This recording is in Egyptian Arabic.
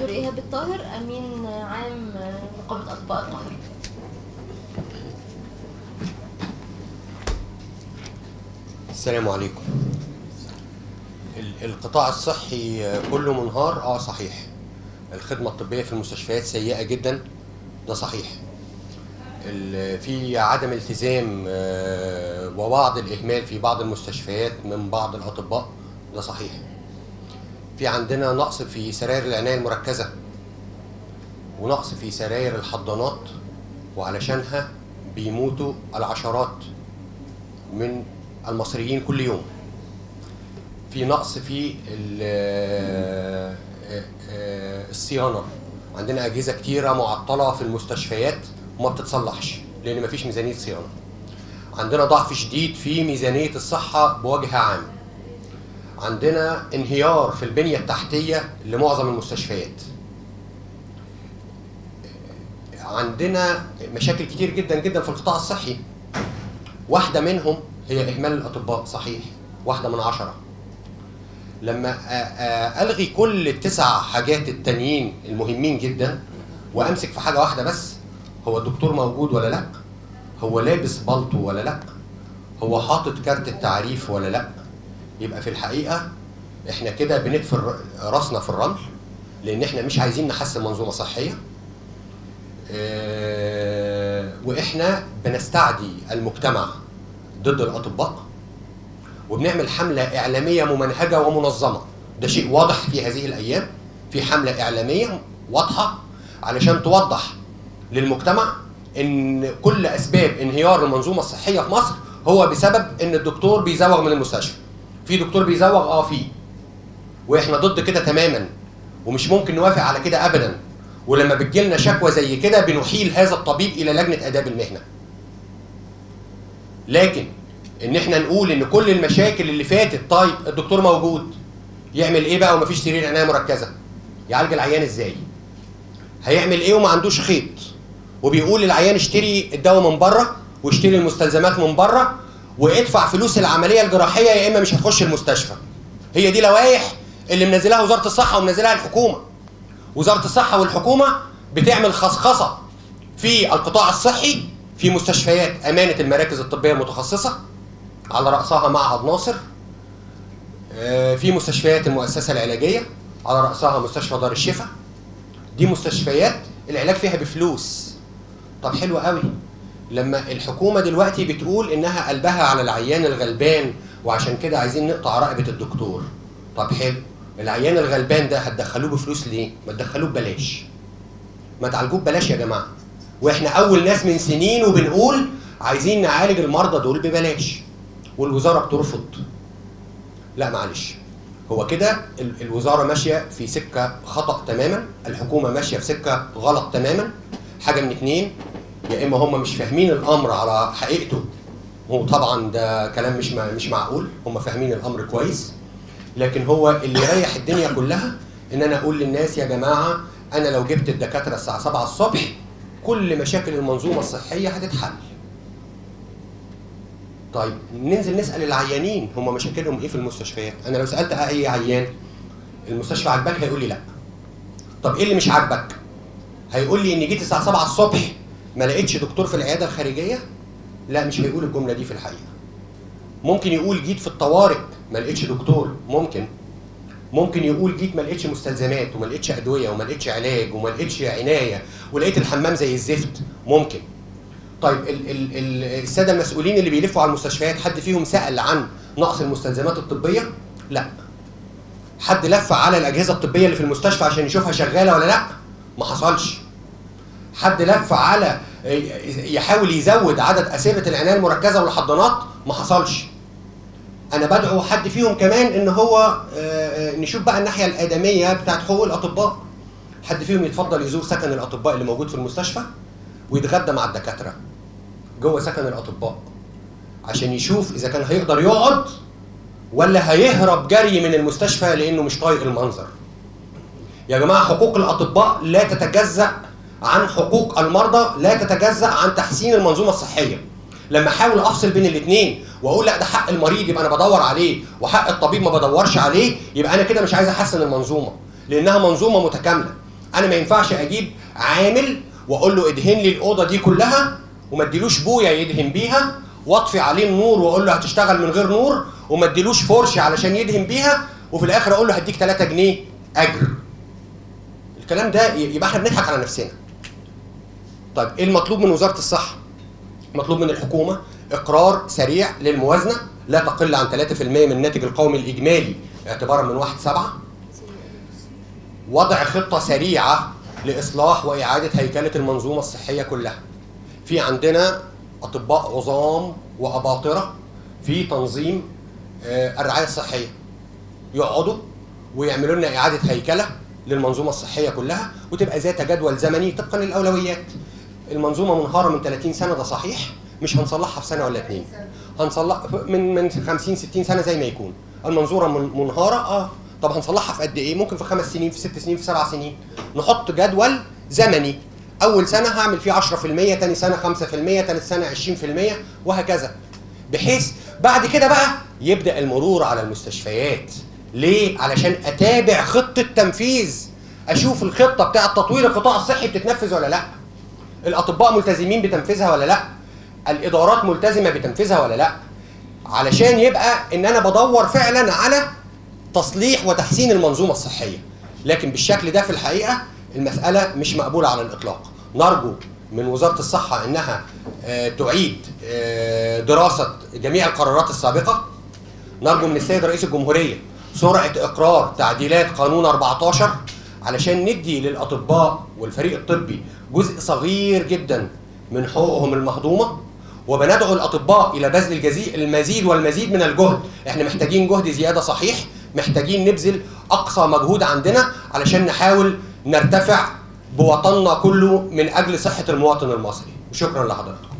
دكتور ايهاب الطاهر امين عام نقابه اطباء القاهره السلام عليكم ال- القطاع الصحي كله منهار اه صحيح الخدمه الطبيه في المستشفيات سيئه جدا ده صحيح ال- في عدم التزام آه، وبعض الاهمال في بعض المستشفيات من بعض الاطباء ده صحيح في عندنا نقص في سراير العنايه المركزه ونقص في سراير الحضانات وعلشانها بيموتوا العشرات من المصريين كل يوم في نقص في ال- آه، آه، الصيانه عندنا اجهزه كتيره معطله في المستشفيات وما بتتصلحش لان مفيش ميزانيه صيانه عندنا ضعف شديد في ميزانيه الصحه بوجه عام عندنا انهيار في البنيه التحتيه لمعظم المستشفيات عندنا مشاكل كتير جدا جدا في القطاع الصحي واحدة منهم هي إهمال الأطباء صحيح واحدة من عشرة لما آ- آ- ألغي كل التسع حاجات التانيين المهمين جدا وأمسك في حاجة واحدة بس هو الدكتور موجود ولا لأ هو لابس بالطو ولا لأ هو حاطط كارت التعريف ولا لأ يبقى في الحقيقة احنا كده بندفن ر- راسنا في الرمل لأن احنا مش عايزين نحسن منظومة صحية آه، واحنا بنستعدي المجتمع ضد الاطباء وبنعمل حمله اعلاميه ممنهجه ومنظمه ده شيء واضح في هذه الايام في حمله اعلاميه واضحه علشان توضح للمجتمع ان كل اسباب انهيار المنظومه الصحيه في مصر هو بسبب ان الدكتور بيزوغ من المستشفى في دكتور بيزوغ اه في واحنا ضد كده تماما ومش ممكن نوافق على كده ابدا ولما بتجيلنا شكوى زي كده بنحيل هذا الطبيب الى لجنه اداب المهنه لكن ان احنا نقول ان كل المشاكل اللي فاتت طيب الدكتور موجود يعمل ايه بقى ومفيش سرير عنايه مركزه يعالج العيان ازاي هيعمل ايه وما عندوش خيط وبيقول للعيان اشتري الدواء من بره واشتري المستلزمات من بره وادفع فلوس العمليه الجراحيه يا اما مش هتخش المستشفى هي دي لوائح اللي منزلها وزاره الصحه ومنزلها الحكومه وزاره الصحه والحكومه بتعمل خصخصه في القطاع الصحي في مستشفيات امانه المراكز الطبيه المتخصصه على راسها معهد ناصر آه، في مستشفيات المؤسسه العلاجيه على راسها مستشفى دار الشفاء دي مستشفيات العلاج فيها بفلوس طب حلو قوي لما الحكومه دلوقتي بتقول انها قلبها على العيان الغلبان وعشان كده عايزين نقطع رقبه الدكتور طب حلو العيان الغلبان ده هتدخلوه بفلوس ليه ما تدخلوه ببلاش ما تعالجوه ببلاش يا جماعه واحنا اول ناس من سنين وبنقول عايزين نعالج المرضى دول ببلاش والوزاره بترفض لا معلش هو كده ال- الوزاره ماشيه في سكه خطا تماما الحكومه ماشيه في سكه غلط تماما حاجه من اتنين يا اما هم مش فاهمين الامر على حقيقته هو طبعا ده كلام مش مع- مش معقول هم فاهمين الامر كويس لكن هو اللي يريح الدنيا كلها ان انا اقول للناس يا جماعه انا لو جبت الدكاتره الساعه 7 الصبح كل مشاكل المنظومه الصحيه هتتحل طيب ننزل نسال العيانين هم مشاكلهم ايه في المستشفيات انا لو سالت اي عيان المستشفى عاجباك هيقول لي لا طب ايه اللي مش عاجبك هيقول لي ان جيت الساعه 7 الصبح ما لقيتش دكتور في العياده الخارجيه لا مش هيقول الجمله دي في الحقيقه ممكن يقول جيت في الطوارئ ما لقيتش دكتور ممكن ممكن يقول جيت ما لقيتش مستلزمات وما لقيتش ادويه وما لقيتش علاج وما لقيتش عنايه ولقيت الحمام زي الزفت ممكن طيب ال ال ال الساده المسؤولين اللي بيلفوا على المستشفيات حد فيهم سال عن نقص المستلزمات الطبيه لا حد لف على الاجهزه الطبيه اللي في المستشفى عشان يشوفها شغاله ولا لا ما حصلش حد لف على يحاول يزود عدد اسره العنايه المركزه والحضانات ما حصلش انا بدعو حد فيهم كمان ان هو آه، آه، نشوف بقى الناحيه الادميه بتاعت حقوق الاطباء حد فيهم يتفضل يزور سكن الاطباء اللي موجود في المستشفى ويتغدى مع الدكاتره جوه سكن الاطباء عشان يشوف اذا كان هيقدر يقعد ولا هيهرب جري من المستشفى لانه مش طايق المنظر يا جماعه حقوق الاطباء لا تتجزا عن حقوق المرضى لا تتجزا عن تحسين المنظومه الصحيه لما احاول افصل بين الاثنين واقول لا ده حق المريض يبقى انا بدور عليه وحق الطبيب ما بدورش عليه يبقى انا كده مش عايز احسن المنظومه لانها منظومه متكامله انا ما ينفعش اجيب عامل واقول له ادهن لي الاوضه دي كلها وما اديلوش بويه يدهن بيها واطفي عليه النور واقول له هتشتغل من غير نور وما اديلوش فرشه علشان يدهن بيها وفي الاخر اقول له هديك 3 جنيه اجر الكلام ده يبقى احنا بنضحك على نفسنا طيب ايه المطلوب من وزاره الصحه مطلوب من الحكومه اقرار سريع للموازنه لا تقل عن 3% من الناتج القومي الاجمالي اعتبارا من 1 7 وضع خطه سريعه لاصلاح واعاده هيكله المنظومه الصحيه كلها في عندنا اطباء عظام واباطره في تنظيم آه، الرعايه الصحيه يقعدوا ويعملوا لنا اعاده هيكله للمنظومه الصحيه كلها وتبقى ذات جدول زمني طبقا للاولويات المنظومه منهاره من 30 سنه ده صحيح مش هنصلحها في سنه ولا اتنين هنصلح من من 50 60 سنه زي ما يكون المنظوره من- منهاره اه طب هنصلحها في قد ايه ممكن في خمس سنين في ست سنين في سبع سنين نحط جدول زمني اول سنه هعمل فيه 10% تاني سنه 5% تالت سنه 20% وهكذا بحيث بعد كده بقى يبدا المرور على المستشفيات ليه علشان اتابع خطه تنفيذ اشوف الخطه بتاعه تطوير القطاع الصحي بتتنفذ ولا لا الاطباء ملتزمين بتنفيذها ولا لا الادارات ملتزمه بتنفيذها ولا لا علشان يبقى ان انا بدور فعلا على تصليح وتحسين المنظومه الصحيه لكن بالشكل ده في الحقيقه المساله مش مقبوله على الاطلاق نرجو من وزاره الصحه انها آه، تعيد آه، دراسه جميع القرارات السابقه نرجو من السيد رئيس الجمهوريه سرعه اقرار تعديلات قانون 14 علشان ندي للاطباء والفريق الطبي جزء صغير جدا من حقوقهم المهضومه وبندعو الاطباء الى بذل الجزيء المزيد والمزيد من الجهد احنا محتاجين جهد زياده صحيح محتاجين نبذل اقصى مجهود عندنا علشان نحاول نرتفع بوطننا كله من اجل صحه المواطن المصري وشكرا لحضرتك